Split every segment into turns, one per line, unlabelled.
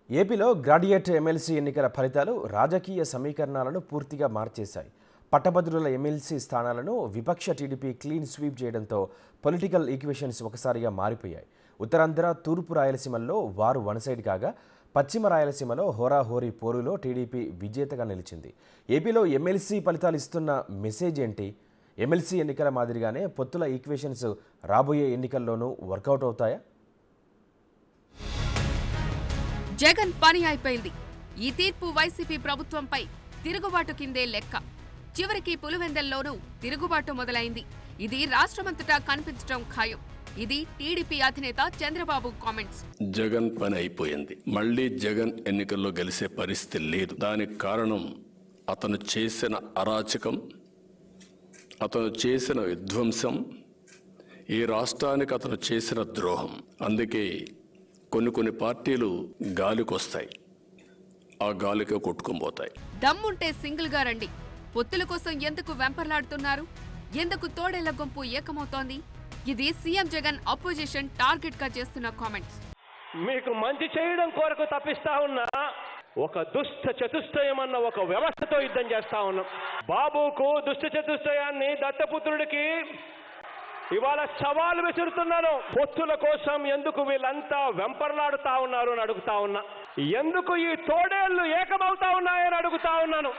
ఏపీలో graduate MLC ఎన్నికల ఫలితాలు రాజకీయ సమీకరణాలను పూర్తిగా మార్చేశాయి పట్టభద్రుల ఎమ్మెల్సీ స్థానాలను విపక్ష టీడీపీ క్లీన్ స్వీప్ చేయడంతో పొలిటికల్ ఈక్వేషన్స్ ఒకసారిగా మారిపోయాయి ఉత్తరాంధ్ర తూర్పు రాయలసీమల్లో వారు వన్ సైడ్ కాగా పశ్చిమ రాయలసీమలో హోరాహోరీ పోరులో టీడీపీ విజేతగా నిలిచింది ఏపీలో ఎమ్మెల్సీ ఫలితాలు ఇస్తున్న మెసేజ్ ఏంటి ఎమ్మెల్సీ ఎన్నికల మాదిరిగానే పొత్తుల ఈక్వేషన్స్ రాబోయే ఎన్నికల్లోనూ వర్కౌట్ అవుతాయా
జగన్ పని అయిపోయింది ఈ తీర్పు వైసీపీ ప్రభుత్వంపై తిరుగుబాటు కిందే లెక్క చివరికి పులివెందల్లోనూ తిరుగుబాటు మొదలైంది ఇది రాష్ట్రమంతటా కనిపించడం ఖాయం ఇది టీడీపీ అధినేత చంద్రబాబు కామెంట్స్
జగన్ పని అయిపోయింది మళ్ళీ జగన్ ఎన్నికల్లో గెలిచే పరిస్థితి లేదు దానికి కారణం అతను చేసిన అరాచకం అతను చేసిన విధ్వంసం ఈ రాష్ట్రానికి అతను చేసిన ద్రోహం అందుకే కొన్ని కొన్ని పార్టీలు గాలికొస్తాయి ఆ గాలికే కొట్టుకొని పోతాయి
దమ్ముంటే సింగిల్ గా రండి పొత్తుల కోసం ఎందుకు వెంపర్లాడుతున్నారు ఎందుకు తోడేళ్ల గుంపు ఏకమవుతోంది ఇది సీఎం జగన్ అపోజిషన్ టార్గెట్ గా చేస్తున్న కామెంట్స్
మీకు మంచి చేయడం కొరకు తప్పిస్తా ఉన్నా ఒక దుష్ట చతుష్టయం అన్న ఒక వ్యవస్థతో యుద్ధం చేస్తా ఉన్నాం బాబుకు దుష్ట చతుష్టయాన్ని దత్తపుత్రుడికి ఇవాళ సవాలు విసురుతున్నాను పొత్తుల కోసం ఎందుకు వీళ్ళంతా వెంపర్లాడుతా ఉన్నారు అని అడుగుతా ఉన్నా ఎందుకు ఈ తోడేళ్లు ఏకమవుతా ఉన్నాయని అడుగుతా ఉన్నాను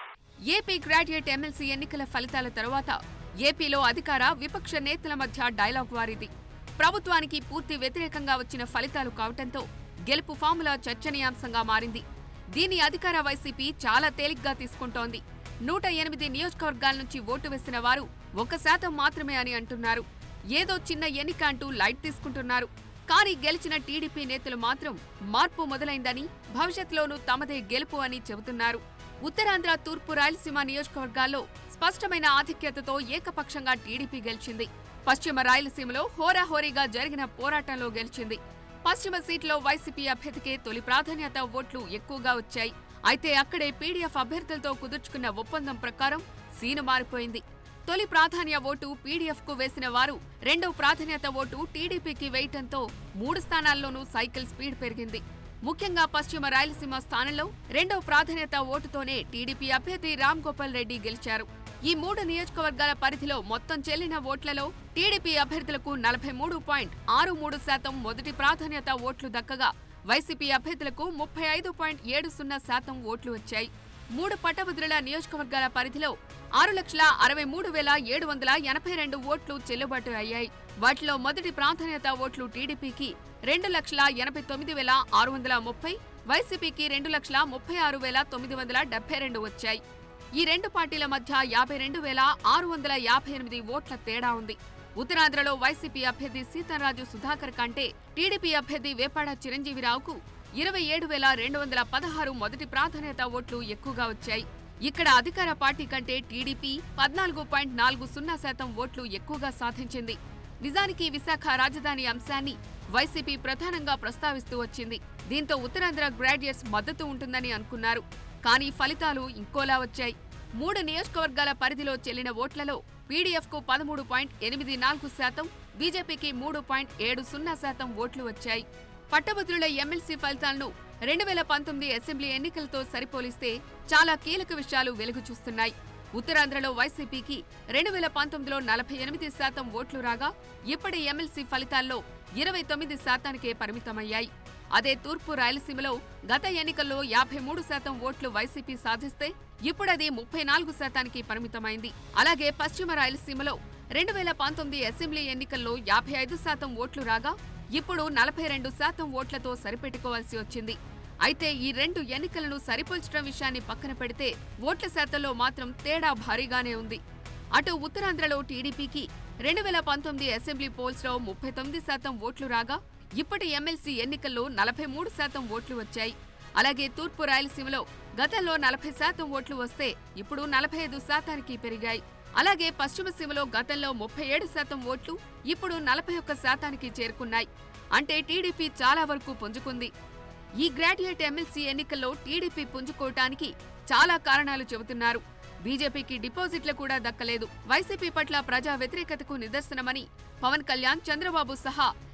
ఏపీ గ్రాడ్యుయేట్ ఎమ్మెల్సీ ఎన్నికల ఫలితాల తరువాత ఏపీలో అధికార విపక్ష నేతల మధ్య డైలాగ్ వారిది ప్రభుత్వానికి పూర్తి వ్యతిరేకంగా వచ్చిన ఫలితాలు కావటంతో గెలుపు ఫార్ములా చర్చనీయాంశంగా మారింది దీని అధికార వైసీపీ చాలా తేలిగ్గా తీసుకుంటోంది నూట ఎనిమిది నియోజకవర్గాల నుంచి ఓటు వేసిన వారు ఒక శాతం మాత్రమే అని అంటున్నారు ఏదో చిన్న ఎన్నిక అంటూ లైట్ తీసుకుంటున్నారు కానీ గెలిచిన టీడీపీ నేతలు మాత్రం మార్పు మొదలైందని భవిష్యత్తులోనూ తమదే గెలుపు అని చెబుతున్నారు ఉత్తరాంధ్ర తూర్పు రాయలసీమ నియోజకవర్గాల్లో స్పష్టమైన ఆధిక్యతతో ఏకపక్షంగా టీడీపీ గెలిచింది పశ్చిమ రాయలసీమలో హోరాహోరీగా జరిగిన పోరాటంలో గెలిచింది పశ్చిమ సీట్లో వైసీపీ అభ్యర్థికే తొలి ప్రాధాన్యత ఓట్లు ఎక్కువగా వచ్చాయి అయితే అక్కడే పీడీఎఫ్ అభ్యర్థులతో కుదుర్చుకున్న ఒప్పందం ప్రకారం సీను మారిపోయింది తొలి ప్రాధాన్య ఓటు పీడీఎఫ్ కు వేసిన వారు రెండో ప్రాధాన్యత ఓటు టీడీపీకి వేయటంతో మూడు స్థానాల్లోనూ సైకిల్ స్పీడ్ పెరిగింది ముఖ్యంగా పశ్చిమ రాయలసీమ స్థానంలో రెండో ప్రాధాన్యత ఓటుతోనే టీడీపీ అభ్యర్థి రామ్ గోపాల్ రెడ్డి గెలిచారు ఈ మూడు నియోజకవర్గాల పరిధిలో మొత్తం చెల్లిన ఓట్లలో టీడీపీ అభ్యర్థులకు నలభై మూడు పాయింట్ ఆరు మూడు శాతం మొదటి ప్రాధాన్యత ఓట్లు దక్కగా వైసీపీ అభ్యర్థులకు ముప్పై ఐదు పాయింట్ ఏడు సున్నా శాతం ఓట్లు వచ్చాయి మూడు పట్టభద్రుల నియోజకవర్గాల పరిధిలో ఆరు లక్షల అరవై మూడు వేల ఏడు వందల ఎనభై రెండు ఓట్లు చెల్లుబాటు అయ్యాయి వాటిలో మొదటి ప్రాధాన్యత ఓట్లు టీడీపీకి రెండు లక్షల ఎనభై తొమ్మిది వేల ఆరు వందల ముప్పై వైసీపీకి రెండు లక్షల ముప్పై ఆరు వేల తొమ్మిది వందల డెబ్బై రెండు వచ్చాయి ఈ రెండు పార్టీల మధ్య యాభై రెండు వేల ఆరు వందల యాభై ఎనిమిది ఓట్ల తేడా ఉంది ఉత్తరాంధ్రలో వైసీపీ అభ్యర్థి సీతారాజు సుధాకర్ కంటే టీడీపీ అభ్యర్థి వేపాడ చిరంజీవిరావుకు ఇరవై ఏడు వేల రెండు వందల పదహారు మొదటి ప్రాధాన్యత ఓట్లు ఎక్కువగా వచ్చాయి ఇక్కడ అధికార పార్టీ కంటే టీడీపీ పద్నాలుగు పాయింట్ నాలుగు సున్నా శాతం ఓట్లు ఎక్కువగా సాధించింది నిజానికి విశాఖ రాజధాని అంశాన్ని వైసీపీ ప్రధానంగా ప్రస్తావిస్తూ వచ్చింది దీంతో ఉత్తరాంధ్ర గ్రాడ్యుయేట్స్ మద్దతు ఉంటుందని అనుకున్నారు కానీ ఫలితాలు ఇంకోలా వచ్చాయి మూడు నియోజకవర్గాల పరిధిలో చెల్లిన ఓట్లలో పీడీఎఫ్ కు పదమూడు పాయింట్ ఎనిమిది నాలుగు శాతం బీజేపీకి మూడు పాయింట్ ఏడు సున్నా శాతం ఓట్లు వచ్చాయి పట్టభద్రుల ఎమ్మెల్సీ ఫలితాలను రెండు వేల పంతొమ్మిది అసెంబ్లీ ఎన్నికలతో సరిపోలిస్తే చాలా కీలక విషయాలు వెలుగు చూస్తున్నాయి ఉత్తరాంధ్రలో వైసీపీకి రెండు వేల పంతొమ్మిదిలో నలభై ఎనిమిది శాతం ఓట్లు రాగా ఇప్పటి ఎమ్మెల్సీ ఫలితాల్లో ఇరవై తొమ్మిది శాతానికే పరిమితమయ్యాయి అదే తూర్పు రాయలసీమలో గత ఎన్నికల్లో యాభై మూడు శాతం ఓట్లు వైసీపీ సాధిస్తే ఇప్పుడది ముప్పై నాలుగు శాతానికి పరిమితమైంది అలాగే పశ్చిమ రాయలసీమలో రెండు వేల పంతొమ్మిది అసెంబ్లీ ఎన్నికల్లో యాభై ఐదు శాతం ఓట్లు రాగా ఇప్పుడు నలభై రెండు శాతం ఓట్లతో సరిపెట్టుకోవాల్సి వచ్చింది అయితే ఈ రెండు ఎన్నికలను సరిపోల్చడం విషయాన్ని పక్కన పెడితే ఓట్ల శాతంలో మాత్రం తేడా భారీగానే ఉంది అటు ఉత్తరాంధ్రలో టీడీపీకి రెండు వేల పంతొమ్మిది అసెంబ్లీ పోల్స్లో ముప్పై తొమ్మిది శాతం ఓట్లు రాగా ఇప్పటి ఎమ్మెల్సీ ఎన్నికల్లో నలభై మూడు శాతం ఓట్లు వచ్చాయి అలాగే తూర్పు రాయలసీమలో గతంలో నలభై శాతం ఓట్లు వస్తే ఇప్పుడు నలభై ఐదు శాతానికి పెరిగాయి అలాగే పశ్చిమ సీమలో గతంలో ముప్పై ఏడు శాతం ఓట్లు ఇప్పుడు నలభై ఒక్క శాతానికి చేరుకున్నాయి అంటే టీడీపీ చాలా వరకు పుంజుకుంది ఈ గ్రాడ్యుయేట్ ఎమ్మెల్సీ ఎన్నికల్లో టీడీపీ పుంజుకోవటానికి చాలా కారణాలు చెబుతున్నారు బీజేపీకి డిపాజిట్లు కూడా దక్కలేదు వైసీపీ పట్ల ప్రజా వ్యతిరేకతకు నిదర్శనమని పవన్ కళ్యాణ్ చంద్రబాబు సహా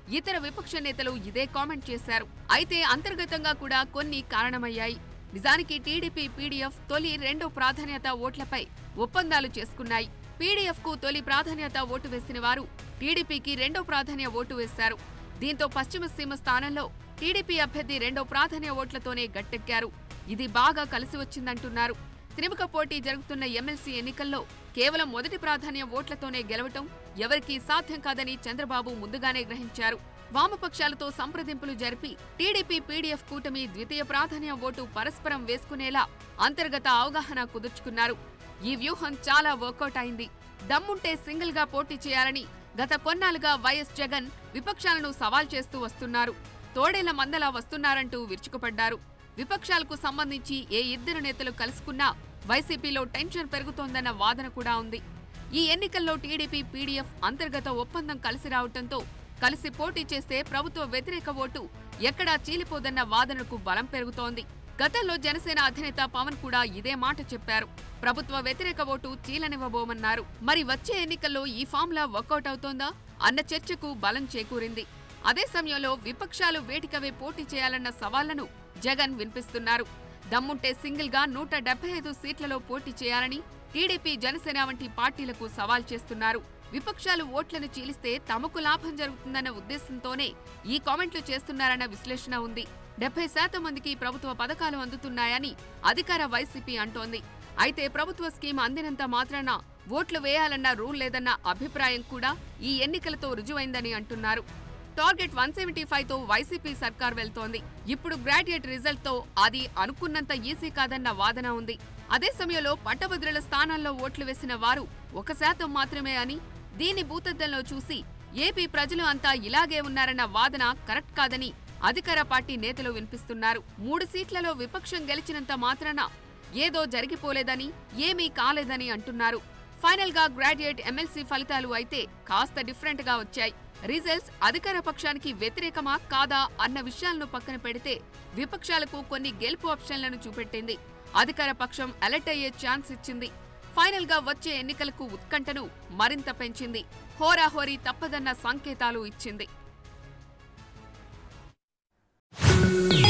ఇతర విపక్ష నేతలు ఇదే కామెంట్ చేశారు అయితే అంతర్గతంగా కూడా కొన్ని కారణమయ్యాయి నిజానికి టీడీపీ పీడీఎఫ్ తొలి రెండో ప్రాధాన్యత ఓట్లపై ఒప్పందాలు చేసుకున్నాయి పీడీఎఫ్ కు తొలి ప్రాధాన్యత ఓటు వేసిన వారు టీడీపీకి రెండో ప్రాధాన్య ఓటు వేశారు దీంతో పశ్చిమ సీమ స్థానంలో టీడీపీ అభ్యర్థి రెండో ప్రాధాన్య ఓట్లతోనే గట్టెక్కారు ఇది బాగా కలిసి వచ్చిందంటున్నారు త్రిముఖ పోటీ జరుగుతున్న ఎమ్మెల్సీ ఎన్నికల్లో కేవలం మొదటి ప్రాధాన్య ఓట్లతోనే గెలవటం ఎవరికీ సాధ్యం కాదని చంద్రబాబు ముందుగానే గ్రహించారు వామపక్షాలతో సంప్రదింపులు జరిపి టీడీపీ పీడీఎఫ్ కూటమి ద్వితీయ ప్రాధాన్య ఓటు పరస్పరం వేసుకునేలా అంతర్గత అవగాహన కుదుర్చుకున్నారు ఈ వ్యూహం చాలా వర్కౌట్ అయింది దమ్ముంటే సింగిల్ గా పోటీ చేయాలని గత కొన్నాళ్లుగా వైఎస్ జగన్ విపక్షాలను సవాల్ చేస్తూ వస్తున్నారు తోడేళ్ల మందలా వస్తున్నారంటూ విరుచుకుపడ్డారు విపక్షాలకు సంబంధించి ఏ ఇద్దరు నేతలు కలుసుకున్నా వైసీపీలో టెన్షన్ పెరుగుతోందన్న వాదన కూడా ఉంది ఈ ఎన్నికల్లో టీడీపీ పీడీఎఫ్ అంతర్గత ఒప్పందం కలిసి రావటంతో కలిసి పోటీ చేస్తే ప్రభుత్వ వ్యతిరేక ఓటు ఎక్కడా చీలిపోదన్న వాదనకు బలం పెరుగుతోంది గతంలో జనసేన అధినేత పవన్ కూడా ఇదే మాట చెప్పారు ప్రభుత్వ వ్యతిరేక ఓటు చీలనివ్వబోమన్నారు మరి వచ్చే ఎన్నికల్లో ఈ ఫార్ములా వర్కౌట్ అవుతోందా అన్న చర్చకు బలం చేకూరింది అదే సమయంలో విపక్షాలు వేటికవే పోటీ చేయాలన్న సవాళ్లను జగన్ వినిపిస్తున్నారు దమ్ముంటే సింగిల్ గా నూట డెబ్బై ఐదు సీట్లలో పోటీ చేయాలని టీడీపీ జనసేన వంటి పార్టీలకు సవాల్ చేస్తున్నారు విపక్షాలు ఓట్లను చీలిస్తే తమకు లాభం జరుగుతుందన్న ఉద్దేశంతోనే ఈ కామెంట్లు చేస్తున్నారన్న విశ్లేషణ ఉంది డెబ్బై శాతం మందికి ప్రభుత్వ పథకాలు అందుతున్నాయని అధికార వైసీపీ అంటోంది అయితే ప్రభుత్వ స్కీమ్ అందినంత మాత్రాన ఓట్లు వేయాలన్న రూల్ లేదన్న అభిప్రాయం కూడా ఈ ఎన్నికలతో రుజువైందని అంటున్నారు టార్గెట్ వన్ సెవెంటీ ఫైవ్ తో వైసీపీ సర్కార్ వెళ్తోంది ఇప్పుడు గ్రాడ్యుయేట్ రిజల్ట్ తో అది అనుకున్నంత ఈజీ కాదన్న వాదన ఉంది అదే సమయంలో పట్టభద్రుల స్థానాల్లో ఓట్లు వేసిన వారు ఒక శాతం మాత్రమే అని దీని భూతద్దంలో చూసి ఏపీ ప్రజలు అంతా ఇలాగే ఉన్నారన్న వాదన కరెక్ట్ కాదని అధికార పార్టీ నేతలు వినిపిస్తున్నారు మూడు సీట్లలో విపక్షం గెలిచినంత మాత్రాన ఏదో జరిగిపోలేదని ఏమీ కాలేదని అంటున్నారు ఫైనల్ గా గ్రాడ్యుయేట్ ఎమ్మెల్సీ ఫలితాలు అయితే కాస్త డిఫరెంట్ గా వచ్చాయి రిజల్ట్స్ అధికార పక్షానికి వ్యతిరేకమా కాదా అన్న విషయాలను పక్కన పెడితే విపక్షాలకు కొన్ని గెలుపు ఆప్షన్లను చూపెట్టింది అధికార పక్షం అలర్ట్ అయ్యే ఛాన్స్ ఇచ్చింది ఫైనల్ గా వచ్చే ఎన్నికలకు ఉత్కంఠను మరింత పెంచింది హోరాహోరీ తప్పదన్న సంకేతాలు ఇచ్చింది